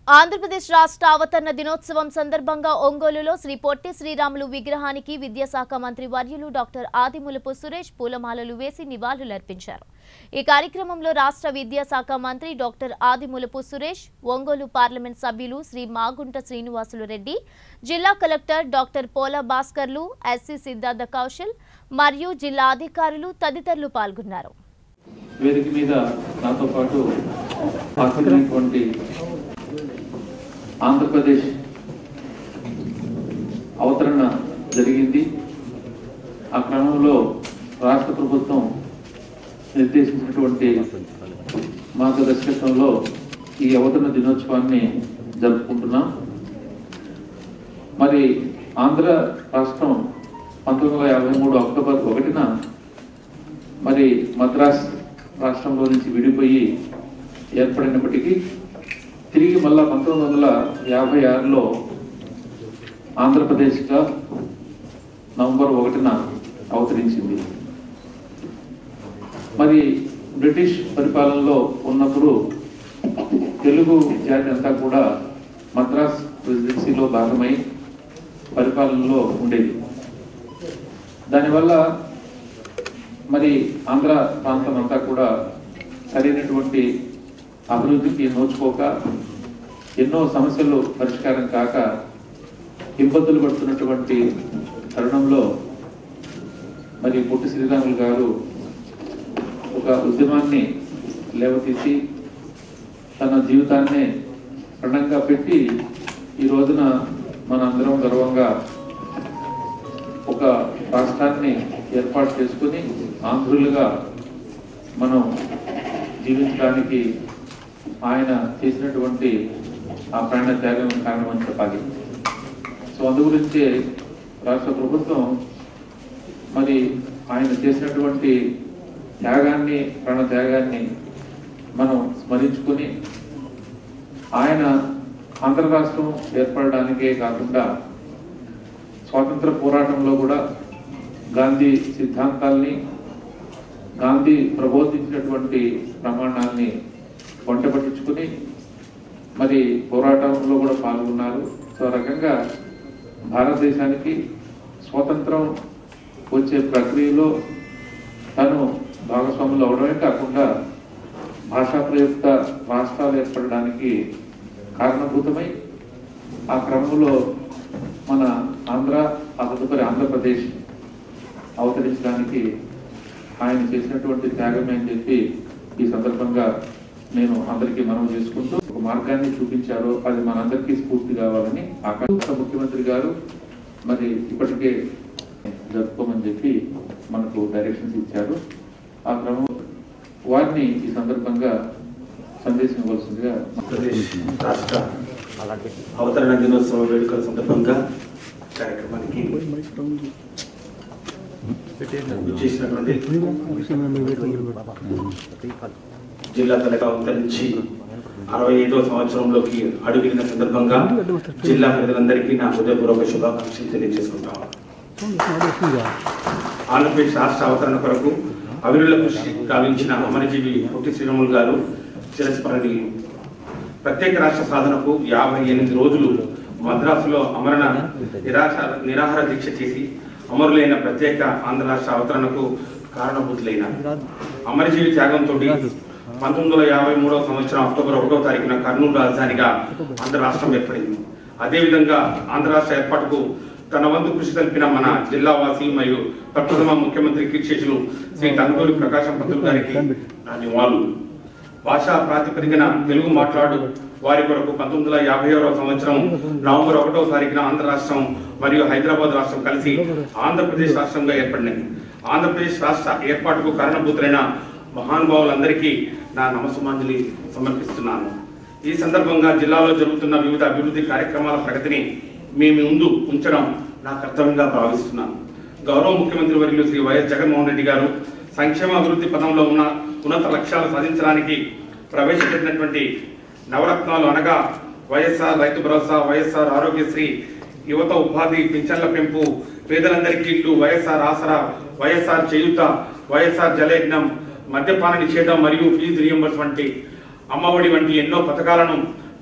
ఆంధ్రప్రదేశ్ రాష్ట్ర అవతరణ దినోత్సవం సందర్భంగా ఒంగోలులో శ్రీ పొట్టి శ్రీరాములు విగ్రహానికి విద్యాశాఖ మంత్రి వర్యులు డాక్టర్ ఆదిమూలపు సురేష్ పూలమాలలు వేసి నివాళులర్పించారు ఈ కార్యక్రమంలో రాష్ట్ర విద్యాశాఖ మంత్రి డాక్టర్ ఆదిమూలపు సురేష్ ఒంగోలు పార్లమెంట్ సభ్యులు శ్రీ మాగుంట శ్రీనివాసులు రెడ్డి జిల్లా కలెక్టర్ డాక్టర్ పోల భాస్కర్లు ఎస్సీ సిద్ధార్థ కౌశల్ మరియు జిల్లా అధికారులు తదితరులు పాల్గొన్నారు వేదిక మీద నాతో పాటు హాజరైనటువంటి ఆంధ్రప్రదేశ్ అవతరణ జరిగింది ఆ క్రమంలో రాష్ట్ర ప్రభుత్వం నిర్దేశించినటువంటి మార్గదర్శకత్వంలో ఈ అవతరణ దినోత్సవాన్ని జరుపుకుంటున్నాం మరి ఆంధ్ర రాష్ట్రం పంతొమ్మిది వందల యాభై మూడు అక్టోబర్ ఒకటిన మరి మద్రాస్ రాష్ట్రంలో నుంచి విడిపోయి ఏర్పడినప్పటికీ తిరిగి మళ్ళా పంతొమ్మిది వందల యాభై ఆరులో ఆంధ్రప్రదేశ్గా నవంబర్ ఒకటిన అవతరించింది మరి బ్రిటిష్ పరిపాలనలో ఉన్నప్పుడు తెలుగు జాతి అంతా కూడా మద్రాస్ ప్రెసిడెన్సీలో భాగమై పరిపాలనలో ఉండేది దానివల్ల మరి ఆంధ్ర ప్రాంతం అంతా కూడా సరైనటువంటి అభివృద్ధికి నోచుకోక ఎన్నో సమస్యలు పరిష్కారం కాక ఇబ్బందులు పడుతున్నటువంటి తరుణంలో మరి పొట్టి శ్రీరాములు గారు ఒక ఉద్యమాన్ని లేవతీసి తన జీవితాన్ని ప్రణంగా పెట్టి ఈ రోజున మన అందరం గర్వంగా ఒక రాష్ట్రాన్ని ఏర్పాటు చేసుకుని ఆంధ్రులుగా మనం జీవించడానికి ఆయన చేసినటువంటి ఆ ప్రాణ త్యాగం కారణమని చెప్పాలి సో అందు గురించే రాష్ట్ర ప్రభుత్వం మరి ఆయన చేసినటువంటి త్యాగాన్ని ప్రాణ త్యాగాన్ని మనం స్మరించుకొని ఆయన ఆంధ్ర రాష్ట్రం ఏర్పడడానికే కాకుండా స్వాతంత్ర పోరాటంలో కూడా గాంధీ సిద్ధాంతాల్ని గాంధీ ప్రబోధించినటువంటి ప్రమాణాల్ని వంట పట్టించుకుని మరి పోరాటంలో కూడా పాల్గొన్నారు సో ఆ రకంగా భారతదేశానికి స్వాతంత్రం వచ్చే ప్రక్రియలో తను భాగస్వాములు అవడమే కాకుండా భాషా ప్రయుక్త రాష్ట్రాలు ఏర్పడడానికి కారణభూతమై ఆ క్రమంలో మన ఆంధ్ర ఆ తదుపరి ఆంధ్రప్రదేశ్ అవతరించడానికి ఆయన చేసినటువంటి త్యాగమే అని చెప్పి ఈ సందర్భంగా నేను అందరికీ మనవి చేసుకుంటూ ఒక మార్గాన్ని చూపించారో అది మనందరికీ స్ఫూర్తి కావాలని ఆకాశ ముఖ్యమంత్రి గారు మరి ఇప్పటికే జరుపుకోమని చెప్పి మనకు డైరెక్షన్స్ ఇచ్చారు ఆ క్రమం వారిని ఈ సందర్భంగా సందేశం ఇవ్వాల్సిందిగా ఆంధ్రప్రదేశ్ రాష్ట్ర అవతరణ దినోత్సవ వేడుకల సందర్భంగా కార్యక్రమానికి చేసినటువంటి జిల్లా తలక అవతరించి అరవై ఐదవ సంవత్సరంలోకి అడుగున సందర్భంగా జిల్లా ప్రజలందరికీ నా హృదయపూర్వక శుభాకాంక్షలు తెలియజేసుకుంటాం ఆంధ్రప్రదేశ్ రాష్ట్ర అవతరణ కొరకు అవిరుల కృషి గావించిన అమరజీవి పొట్టి శ్రీరాములు గారు చిరస్మరణీయులు ప్రత్యేక రాష్ట్ర సాధనకు యాభై ఎనిమిది రోజులు మద్రాసులో అమరణ నిరాశ నిరాహార దీక్ష చేసి అమరులైన ప్రత్యేక ఆంధ్ర రాష్ట్ర అవతరణకు కారణభూతులైన అమరజీవి త్యాగంతో పంతొమ్మిది వందల యాభై మూడవ సంవత్సరం అక్టోబర్ ఒకటో తారీఖున కర్నూలు రాజధానిగా ఆంధ్ర రాష్ట్రం ఏర్పడింది అదేవిధంగా ఆంధ్ర రాష్ట్ర ఏర్పాటుకు తన వంతు కృషి తెలిపిన మన జిల్లా వాసి మరియు ప్రప్రథమ ముఖ్యమంత్రి కీర్తిశేషులు శ్రీ టంగూరి ప్రకాశం పంతులు గారికి నా నివాళులు భాషా ప్రాతిపదికన తెలుగు మాట్లాడు వారి కొరకు పంతొమ్మిది వందల యాభై ఆరవ సంవత్సరం నవంబర్ ఒకటవ తారీఖున ఆంధ్ర రాష్ట్రం మరియు హైదరాబాద్ రాష్ట్రం కలిసి ఆంధ్రప్రదేశ్ రాష్ట్రంగా ఏర్పడినాయి ఆంధ్రప్రదేశ్ రాష్ట్ర ఏర్పాటుకు కారణభూతులైన మహానుభావులందరికీ నా నమస్సుమాంజలి సమర్పిస్తున్నాను ఈ సందర్భంగా జిల్లాలో జరుగుతున్న వివిధ అభివృద్ధి కార్యక్రమాల ప్రగతిని మీ ముందు ఉంచడం నా కర్తవ్యంగా భావిస్తున్నాను గౌరవ ముఖ్యమంత్రి వర్యులు శ్రీ వైఎస్ జగన్మోహన్ రెడ్డి గారు సంక్షేమ అభివృద్ధి పదంలో ఉన్న ఉన్నత లక్ష్యాలు సాధించడానికి ప్రవేశపెట్టినటువంటి నవరత్నాలు అనగా వైఎస్ఆర్ రైతు భరోసా వైఎస్ఆర్ ఆరోగ్యశ్రీ యువత ఉపాధి పింఛన్ల పెంపు పేదలందరికీ ఇల్లు వైఎస్ఆర్ ఆసరా వైఎస్ఆర్ చేయుత వైఎస్ఆర్ జలయజ్ఞం మద్యపాన నిషేధం మరియు ఫీజు రియంబర్స్ వంటి అమ్మఒడి వంటి ఎన్నో పథకాలను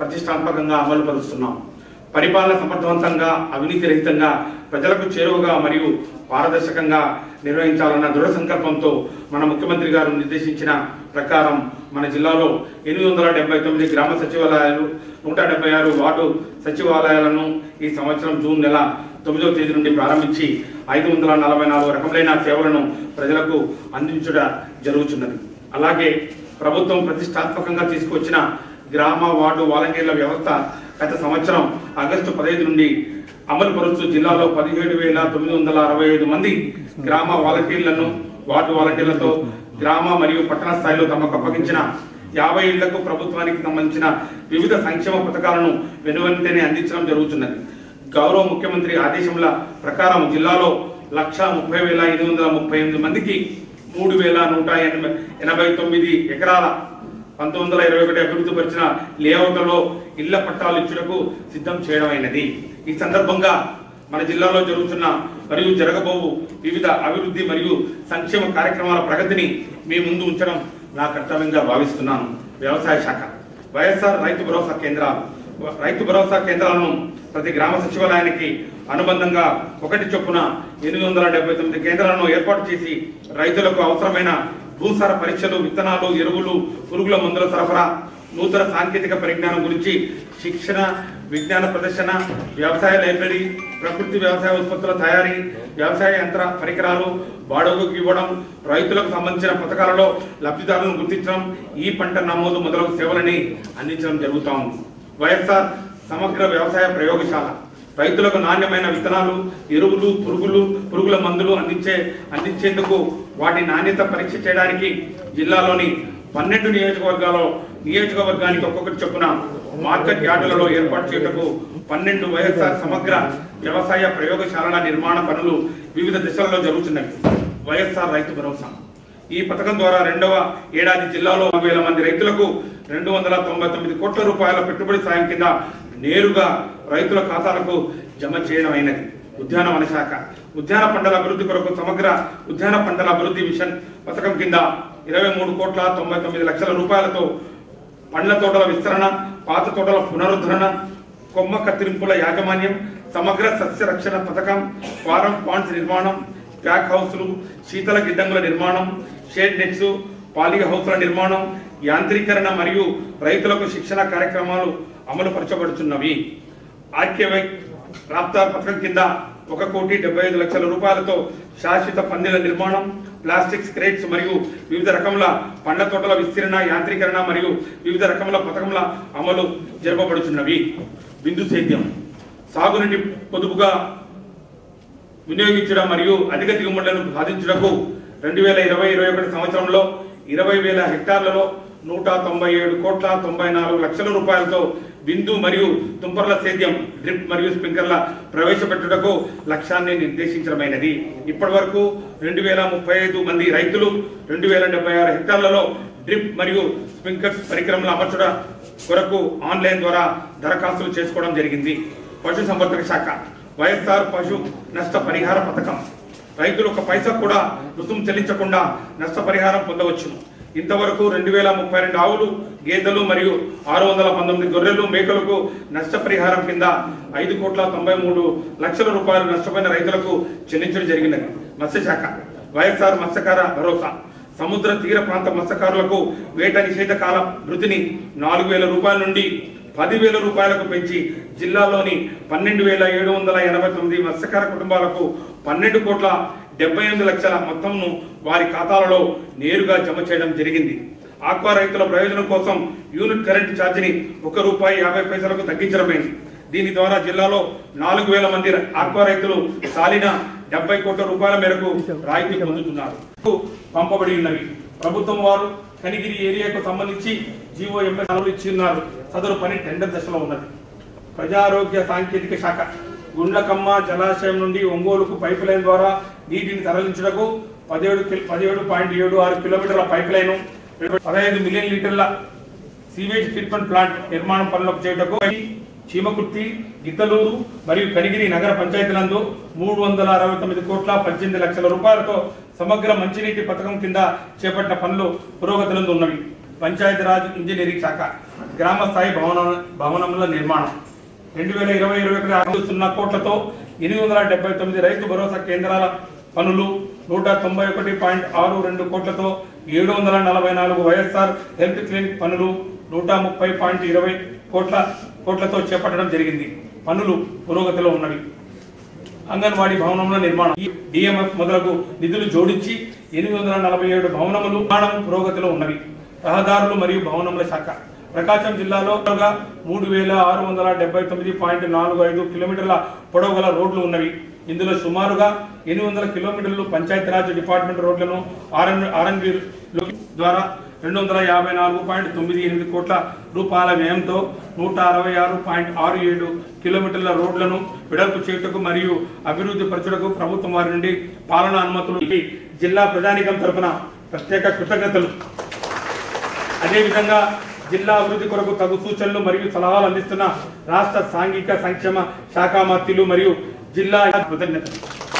ప్రతిష్టాత్మకంగా అమలు పరుస్తున్నాం పరిపాలన సమర్థవంతంగా అవినీతి రహితంగా ప్రజలకు చేరువగా మరియు పారదర్శకంగా నిర్వహించాలన్న దృఢ సంకల్పంతో మన ముఖ్యమంత్రి గారు నిర్దేశించిన ప్రకారం మన జిల్లాలో ఎనిమిది వందల డెబ్బై తొమ్మిది గ్రామ సచివాలయాలు నూట డెబ్బై ఆరు వార్డు సచివాలయాలను ఈ సంవత్సరం జూన్ నెల తొమ్మిదవ తేదీ నుండి ప్రారంభించి ఐదు వందల నలభై నాలుగు రకములైన సేవలను ప్రజలకు అందించుట జరుగుతున్నది అలాగే ప్రభుత్వం ప్రతిష్టాత్మకంగా తీసుకొచ్చిన గ్రామ వార్డు వాలంటీర్ల వ్యవస్థ గత సంవత్సరం ఆగస్టు పదహైదు నుండి అమలు పరుస్తూ జిల్లాలో పదిహేడు వేల తొమ్మిది వందల అరవై ఐదు మంది గ్రామ వాలంటీర్లను వార్డు వాలంటీర్లతో గ్రామ మరియు పట్టణ స్థాయిలో తమకు అప్పగించిన యాభై ఇళ్లకు ప్రభుత్వానికి సంబంధించిన వివిధ సంక్షేమ పథకాలను వెనువెంటనే అందించడం జరుగుతున్నది గౌరవ ముఖ్యమంత్రి ఆదేశముల ప్రకారం జిల్లాలో లక్ష ముప్పై వేల ఎనిమిది వందల ముప్పై ఎనిమిది మందికి మూడు వేల నూట ఎనభై ఎనభై తొమ్మిది ఎకరాల పంతొమ్మిది వందల ఇరవై ఒకటి అభివృద్ధి పరిచిన లేఅవుట్లలో ఇళ్ల పట్టాలు ఇచ్చుటకు సిద్ధం చేయడమైనది ఈ సందర్భంగా మన జిల్లాలో జరుగుతున్న మరియు జరగబోవు వివిధ అభివృద్ధి మరియు సంక్షేమ కార్యక్రమాల ప్రగతిని మీ ముందు ఉంచడం నా కర్తవ్యంగా భావిస్తున్నాను వ్యవసాయ శాఖ వైఎస్ఆర్ రైతు భరోసా కేంద్రాలు రైతు భరోసా కేంద్రాలను ప్రతి గ్రామ సచివాలయానికి అనుబంధంగా ఒకటి చొప్పున ఎనిమిది వందల డెబ్బై తొమ్మిది కేంద్రాలను ఏర్పాటు చేసి రైతులకు అవసరమైన భూసార పరీక్షలు విత్తనాలు ఎరువులు పురుగుల మందుల సరఫరా నూతన సాంకేతిక పరిజ్ఞానం గురించి శిక్షణ విజ్ఞాన ప్రదర్శన వ్యవసాయ లైబ్రరీ ప్రకృతి వ్యవసాయ ఉత్పత్తుల తయారీ వ్యవసాయ యంత్ర పరికరాలు బాడుగుకు ఇవ్వడం రైతులకు సంబంధించిన పథకాలలో లబ్ధిదారులను గుర్తించడం ఈ పంట నమోదు మొదలగు సేవలని అందించడం జరుగుతా ఉంది వైఎస్ఆర్ సమగ్ర వ్యవసాయ ప్రయోగశాల రైతులకు నాణ్యమైన విత్తనాలు ఎరువులు పురుగులు పురుగుల మందులు అందించే అందించేందుకు వాటి నాణ్యత పరీక్ష చేయడానికి జిల్లాలోని పన్నెండు నియోజకవర్గాల్లో నియోజకవర్గానికి ఒక్కొక్కటి చొప్పున మార్కెట్ యార్డులలో ఏర్పాటు చేయటకు పన్నెండు వైఎస్ఆర్ సమగ్ర వ్యవసాయ ప్రయోగశాలల నిర్మాణ పనులు వివిధ దశల్లో జరుగుతున్నవి వైఎస్ఆర్ రైతు భరోసా ఈ పథకం ద్వారా రెండవ ఏడాది జిల్లాలో నాలుగు వేల మంది రైతులకు రెండు వందల తొంభై తొమ్మిది కోట్ల రూపాయల పెట్టుబడి సాయం కింద నేరుగా రైతుల ఖాతాలకు జమ చేయడమైనది ఉద్యానవన శాఖ ఉద్యాన పంటల అభివృద్ధి కొరకు సమగ్ర ఉద్యాన పంటల అభివృద్ధి మిషన్ పథకం కింద ఇరవై మూడు కోట్ల తొంభై తొమ్మిది లక్షల రూపాయలతో పండ్ల తోటల విస్తరణ పాత తోటల పునరుద్ధరణ కొమ్మ కత్తిరింపుల యాజమాన్యం సమగ్ర సస్య రక్షణ పథకం ఫారం పాండ్స్ నిర్మాణం ప్యాక్ హౌస్లు శీతల గిడ్డంగుల నిర్మాణం షేడ్ నెట్స్ పాలి హౌస్ల నిర్మాణం యాంత్రీకరణ మరియు రైతులకు శిక్షణ కార్యక్రమాలు అమలు పరచబడుతున్నవి ఆర్కేవై రాప్తా పథకం కింద ఒక కోటి డెబ్బై ఐదు లక్షల రూపాయలతో శాశ్వత పందిల నిర్మాణం ప్లాస్టిక్ క్రేట్స్ మరియు వివిధ రకముల పండ్ల తోటల విస్తీర్ణ యాంత్రీకరణ మరియు వివిధ రకముల పథకముల అమలు జరపబడుతున్నవి బిందు సేద్యం సాగునీటి పొదుపుగా వినియోగించడం మరియు అధిక దిగుబడులను సాధించుటకు రెండు వేల ఇరవై ఇరవై ఒకటి సంవత్సరంలో ఇరవై వేల హెక్టార్లలో నూట తొంభై ఏడు కోట్ల తొంభై నాలుగు లక్షల రూపాయలతో బిందు మరియు తుంపర్ల సేద్యం డ్రిప్ మరియు స్ప్రింక్లర్ల ప్రవేశపెట్టుటకు లక్ష్యాన్ని నిర్దేశించడమైనది ఇప్పటి వరకు రెండు వేల ముప్పై ఐదు మంది రైతులు రెండు వేల డెబ్బై ఆరు హెక్టార్లలో డ్రిప్ మరియు స్ప్రింక్లర్స్ పరికరముల అమర్చుట కొరకు ఆన్లైన్ ద్వారా దరఖాస్తులు చేసుకోవడం జరిగింది పశు సంవర్ధక శాఖ వైఎస్ఆర్ పశు నష్ట పరిహార పథకం రైతులు ఒక పైసా కూడా రుసుము చెల్లించకుండా నష్టపరిహారం పొందవచ్చును ఇంతవరకు రెండు వేల ముప్పై రెండు ఆవులు గేదెలు మరియు ఆరు వందల పంతొమ్మిది గొర్రెలు మేకలకు నష్టపరిహారం కింద ఐదు కోట్ల తొంభై మూడు లక్షల రూపాయలు నష్టపోయిన రైతులకు చెల్లించడం జరిగినది మత్స్యశాఖ వైఎస్ఆర్ మత్స్యకార భరోసా సముద్ర తీర ప్రాంత మత్స్యకారులకు వేట నిషేధ కాల వృత్తిని నాలుగు వేల రూపాయల నుండి పదివేల రూపాయలకు పెంచి జిల్లాలోని పన్నెండు వేల ఏడు వందల ఎనభై తొమ్మిది మత్స్యకార కుటుంబాలకు పన్నెండు కోట్ల డెబ్బై ఎనిమిది లక్షల మొత్తంను వారి ఖాతాలలో నేరుగా జమ చేయడం జరిగింది ఆక్వా రైతుల ప్రయోజనం కోసం యూనిట్ కరెంటు ఛార్జీని ఒక రూపాయి యాభై పైసలకు తగ్గించడమైంది దీని ద్వారా జిల్లాలో నాలుగు వేల మంది ఆక్వా రైతులు సాలిన డెబ్బై కోట్ల రూపాయల మేరకు రాయితీ పొందుతున్నారు పంపబడి ఉన్నవి ప్రభుత్వం వారు కనిగిరి ఏరియాకు సంబంధించి జీవోఎంఎస్ అమలు ఇచ్చి ఉన్నారు సదరు పని టెండర్ దశలో ఉన్నది ప్రజారోగ్య సాంకేతిక శాఖ గుండ్లకమ్మ జలాశయం నుండి ఒంగోలుకు పైప్ లైన్ ద్వారా నీటిని తరలించుటకు పదిహేడు కిల్- పదిహేడు పాయింట్ ఏడు ఆరు కిలోమీటర్ల పైప్ లైన్ పదహైదు మిలియన్ లీటర్ల సీవేజ్ ట్రీట్మెంట్ ప్లాంట్ నిర్మాణం పనులకు చేయుటకు చీమకుర్తి గిద్దలూరు మరియు కనిగిరి నగర పంచాయతీలందు మూడు వందల అరవై తొమ్మిది కోట్ల పద్దెనిమిది లక్షల రూపాయలతో సమగ్ర మంచినీటి పథకం కింద చేపట్టిన పనులు పురోగతిలో ఉన్నవి పంచాయతీరాజ్ ఇంజనీరింగ్ శాఖ గ్రామ స్థాయి భవన భవనముల నిర్మాణం రెండు వేల ఇరవై ఇరవై ఒకటి ఆరు సున్నా కోట్లతో ఎనిమిది వందల డెబ్బై తొమ్మిది రైతు భరోసా కేంద్రాల పనులు నూట తొంభై ఒకటి పాయింట్ ఆరు రెండు కోట్లతో ఏడు వందల నలభై నాలుగు వైఎస్ఆర్ హెల్త్ క్లినిక్ పనులు నూట ముప్పై పాయింట్ ఇరవై కోట్ల కోట్లతో చేపట్టడం జరిగింది పనులు పురోగతిలో ఉన్నవి అంగన్వాడీ భవనంలో నిర్మాణం ఈ డిఎంఎఫ్ మొదలగు నిధులు జోడించి ఎనిమిది వందల నలభై ఏడు భవనములు నిర్మాణం పురోగతిలో ఉన్నవి రహదారులు మరియు భవనముల శాఖ ప్రకాశం జిల్లాలో మూడు వేల ఆరు వందల డెబ్బై తొమ్మిది పాయింట్ నాలుగు ఐదు కిలోమీటర్ల పొడవు గల రోడ్లు ఉన్నవి ఇందులో సుమారుగా ఎనిమిది వందల కిలోమీటర్లు పంచాయతీరాజ్ డిపార్ట్మెంట్ రోడ్లను ఆర్ఎన్ ఆర్ఎన్బి ద్వారా రెండు వందల యాభై నాలుగు పాయింట్ తొమ్మిది ఎనిమిది కోట్ల రూపాయల వ్యయంతో నూట అరవై ఆరు పాయింట్ ఆరు ఏడు కిలోమీటర్ల రోడ్లను వెడల్పు చేయుటకు మరియు అభివృద్ధి పరచుటకు ప్రభుత్వం వారి నుండి పాలనా అనుమతులు ఇవి జిల్లా ప్రజానికం తరపున ప్రత్యేక కృతజ్ఞతలు అదేవిధంగా జిల్లా అభివృద్ధి కొరకు తగు సూచనలు మరియు సలహాలు అందిస్తున్న రాష్ట్ర సాంఘిక సంక్షేమ శాఖ మంత్రులు మరియు జిల్లా కృతజ్ఞతలు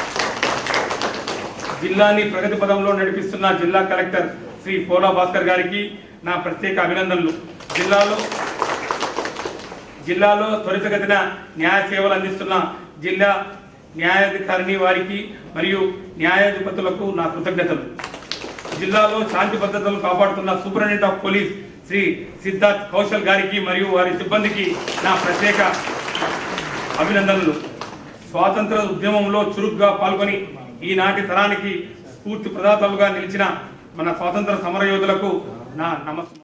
జిల్లాని ప్రగతి పదంలో నడిపిస్తున్న జిల్లా కలెక్టర్ శ్రీ పోలా భాస్కర్ గారికి నా ప్రత్యేక అభినందనలు జిల్లాలో జిల్లాలో త్వరితగతిన న్యాయ సేవలు అందిస్తున్న జిల్లా న్యాయాధికారిని వారికి మరియు న్యాయాధిపతులకు నా కృతజ్ఞతలు జిల్లాలో శాంతి భద్రతలు కాపాడుతున్న superintendent of police Shri Siddharth Kaushal గారికి మరియు వారి సిబ్బందికి నా ప్రత్యేక అభినందనలు స్వాతంత్ర ఉద్యమంలో చురుగ్గా పాల్గొని ఈనాటి తరానికి స్ఫూర్తి ప్రదాతలుగా నిలిచిన మన స్వాతంత్ర సమరయోధులకు నా నమస్కారం